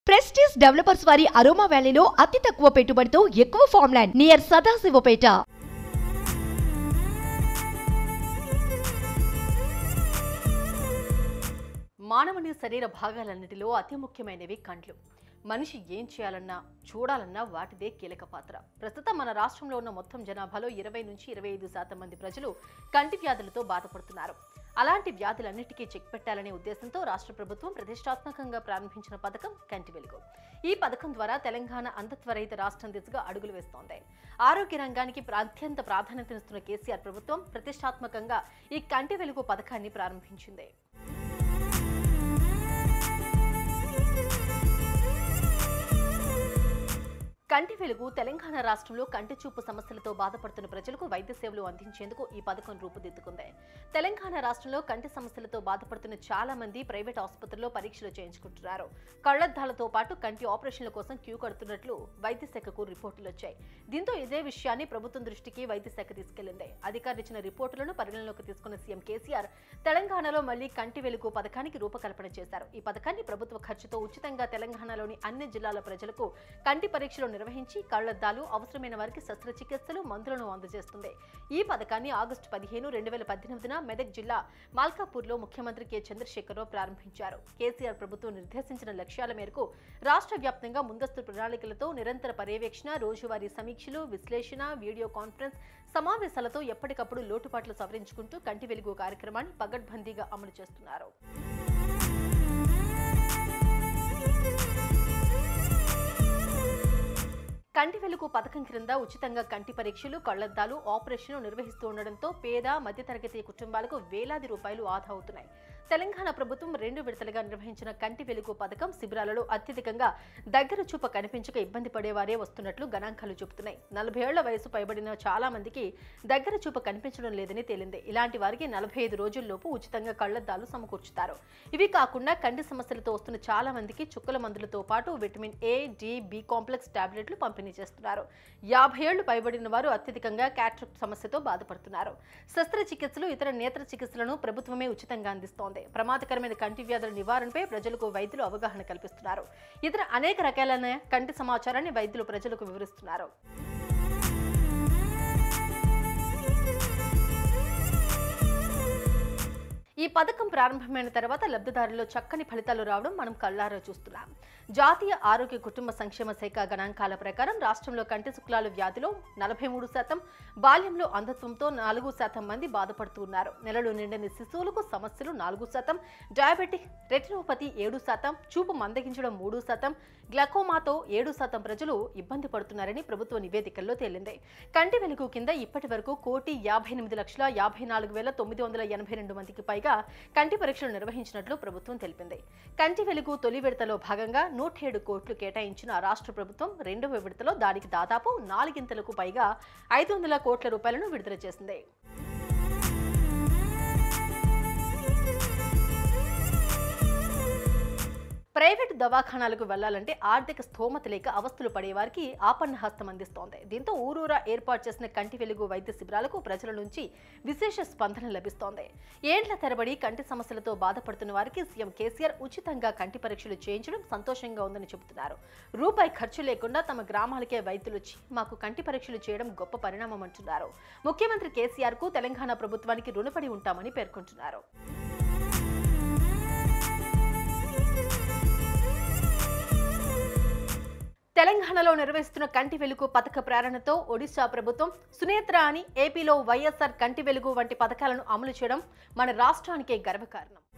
prestige developers వారి aroma వ్యాలీలో అతి తక్కువ పెట్టుబడితో ఎక్కువ ఫామ్ ల్యాండ్ నియర్ సదాశివపేట మానవుని శరీర భాగాలన్నిటిలో అతి ముఖ్యమైనవి కండ్లు మనిషి ఏం చేయాలన్నా చూడాలన్నా వాటిదే కీలక పాత్ర ప్రస్తుతం మన రాష్ట్రంలో ఉన్న మొత్తం జనాభాలో ఇరవై నుంచి ఇరవై ఐదు శాతం మంది ప్రజలు కంటి వ్యాధులతో బాధపడుతున్నారు అలాంటి వ్యాధులన్నిటికీ చెక్ పెట్టాలనే ఉద్దేశంతో రాష్ట్ర ప్రభుత్వం ప్రతిష్టాత్మకంగా ప్రారంభించిన పథకం కంటి వెలుగు ఈ పథకం ద్వారా తెలంగాణ అంధత్వరహిత రాష్ట్రం దిశగా అడుగులు వేస్తోంది ఆరోగ్య రంగానికి ప్రా- అత్యంత ప్రాధాన్యతనిస్తున్న కేసీఆర్ ప్రభుత్వం ప్రతిష్టాత్మకంగా ఈ కంటి వెలుగు పథకాన్ని ప్రారంభించింది కంటి వెలుగు తెలంగాణ రాష్ట్రంలో కంటి చూపు సమస్యలతో బాధపడుతున్న ప్రజలకు వైద్య సేవలు అందించేందుకు ఈ పథకం రూపుదిద్దుకుంది తెలంగాణ రాష్ట్రంలో కంటి సమస్యలతో బాధపడుతున్న చాలా మంది ప్రైవేట్ ఆసుపత్రుల్లో పరీక్షలు చేయించుకుంటున్నారు కళ్లద్దాలతో పాటు కంటి ఆపరేషన్ల కోసం క్యూ కడుతున్నట్లు వైద్య శాఖకు రిపోర్టులు వచ్చాయి దీంతో ఇదే విషయాన్ని ప్రభుత్వం దృష్టికి వైద్య శాఖ తీసుకెళ్లింది అధికారులు ఇచ్చిన రిపోర్టులను పరిగణలోకి తీసుకున్న సీఎం కేసీఆర్ తెలంగాణలో మళ్లీ కంటి వెలుగు పథకానికి రూపకల్పన చేశారు ఈ పథకాన్ని ప్రభుత్వ ఖర్చుతో ఉచితంగా తెలంగాణలోని అన్ని జిల్లాల ప్రజలకు కంటి పరీక్షలు నిర్వహించి కళ్లద్దాలు అవసరమైన వారికి శస్త్రచికిత్సలు మందులను అందజేస్తుంది ఈ పథకాన్ని ఆగస్టు పదిహేను రెండు వేల పద్దెనిమిదిన మెదక్ జిల్లా మాల్కాపూర్లో ముఖ్యమంత్రి కె చంద్రశేఖరరావు ప్రారంభించారు కేసీఆర్ ప్రభుత్వం నిర్దేశించిన లక్ష్యాల మేరకు రాష్ట్ర వ్యాప్తంగా ముందస్తు ప్రణాళికలతో నిరంతర పర్యవేక్షణ రోజువారీ సమీక్షలు విశ్లేషణ వీడియో కాన్ఫరెన్స్ సమావేశాలతో ఎప్పటికప్పుడు లోటుపాట్లు సవరించుకుంటూ కంటి వెలుగు కార్యక్రమాన్ని పగడ్బందీగా అమలు చేస్తున్నారు కంటి వెలుగు పథకం క్రింద ఉచితంగా కంటి పరీక్షలు కళ్లద్దాలు ఆపరేషన్లు నిర్వహిస్తూ ఉండడంతో పేద మధ్యతరగతి కుటుంబాలకు వేలాది రూపాయలు ఆదా అవుతున్నాయి తెలంగాణ ప్రభుత్వం రెండు విడతలుగా నిర్వహించిన కంటి వెలుగు పథకం శిబిరాలలో అత్యధికంగా దగ్గర చూప కనిపించక ఇబ్బంది పడేవారే వస్తున్నట్లు గణాంకాలు చెబుతున్నాయి నలభై ఏళ్ల వయసు పైబడిన చాలా మందికి దగ్గర చూప కనిపించడం లేదని తేలింది ఇలాంటి వారికి నలభై ఐదు రోజుల్లోపు ఉచితంగా కళ్లద్దాలు సమకూర్చుతారు ఇవి కాకుండా కంటి సమస్యలతో వస్తున్న చాలా మందికి చుక్కల మందులతో పాటు vitamin A D B complex టాబ్లెట్లు పంపిణీ చేస్తున్నారు యాభై ఏళ్లు పైబడిన వారు అత్యధికంగా క్యాట్రక్ట్ సమస్యతో బాధపడుతున్నారు శస్త్రచికిత్సలు ఇతర నేత్ర చికిత్సలను ప్రభుత్వమే ఉచితంగా అందిస్తోంది ప్రమాదకరమైన కంటి వ్యాధుల నివారణపై ప్రజలకు వైద్యులు అవగాహన కల్పిస్తున్నారు ఇతర అనేక రకాలైన కంటి సమాచారాన్ని వైద్యులు ప్రజలకు వివరిస్తున్నారు ఈ పథకం ప్రారంభమైన తర్వాత లబ్ధిదారుల్లో చక్కని ఫలితాలు రావడం మనం కళ్ళారా చూస్తున్నాం జాతీయ ఆరోగ్య కుటుంబ సంక్షేమ శాఖ గణాంకాల ప్రకారం రాష్ట్రంలో కంటి శుక్లాల వ్యాధిలో నలభై మూడు శాతం బాల్యంలో అంధత్వంతో నాలుగు శాతం మంది బాధపడుతూ ఉన్నారు నెలలు నిండని శిశువులకు సమస్యలు నాలుగు శాతం డయాబెటిక్ రెటినోపతి ఏడు శాతం చూపు మందగించడం మూడు శాతం గ్లకోమాతో ఏడు శాతం ప్రజలు ఇబ్బంది పడుతున్నారని ప్రభుత్వ నివేదికల్లో తేలింది కంటి వెలుగు కింద ఇప్పటి వరకు కోటి యాభై ఎనిమిది లక్షల యాభై నాలుగు వేల తొమ్మిది వందల ఎనభై రెండు మందికి పైగా కంటి పరీక్షలు నిర్వహించినట్లు ప్రభుత్వం తెలిపింది కంటి వెలుగు తొలి విడతలో భాగంగా నూట ఏడు కోట్లు కేటాయించిన రాష్ట్ర ప్రభుత్వం రెండవ విడతలో దానికి దాదాపు నాలుగింతలకు పైగా ఐదు వందల కోట్ల రూపాయలను విడుదల చేసింది ప్రైవేటు దవాఖానాలకు వెళ్లాలంటే ఆర్థిక స్థోమత లేక అవస్థలు పడేవారికి ఆపన్న హస్తం అందిస్తోంది దీంతో ఊరూరా ఏర్పాటు చేసిన కంటి వెలుగు వైద్య శిబిరాలకు ప్రజల నుంచి విశేష స్పందన లభిస్తోంది ఏండ్ల తరబడి కంటి సమస్యలతో బాధపడుతున్న వారికి సీఎం కేసీఆర్ ఉచితంగా కంటి పరీక్షలు చేయించడం సంతోషంగా ఉందని చెబుతున్నారు రూపాయి ఖర్చు లేకుండా తమ గ్రామాలకే వైద్యులు వచ్చి మాకు కంటి పరీక్షలు చేయడం గొప్ప పరిణామం అంటున్నారు ముఖ్యమంత్రి కేసీఆర్ కు తెలంగాణ ప్రభుత్వానికి రుణపడి ఉంటామని పేర్కొంటున్నారు తెలంగాణలో నిర్వహిస్తున్న కంటి వెలుగు పథక ప్రేరణతో ఒడిశా ప్రభుత్వం సునేత్ర అని ఏపీలో వైఎస్ఆర్ కంటి వెలుగు వంటి పథకాలను అమలు చేయడం మన రాష్ట్రానికే గర్వకారణం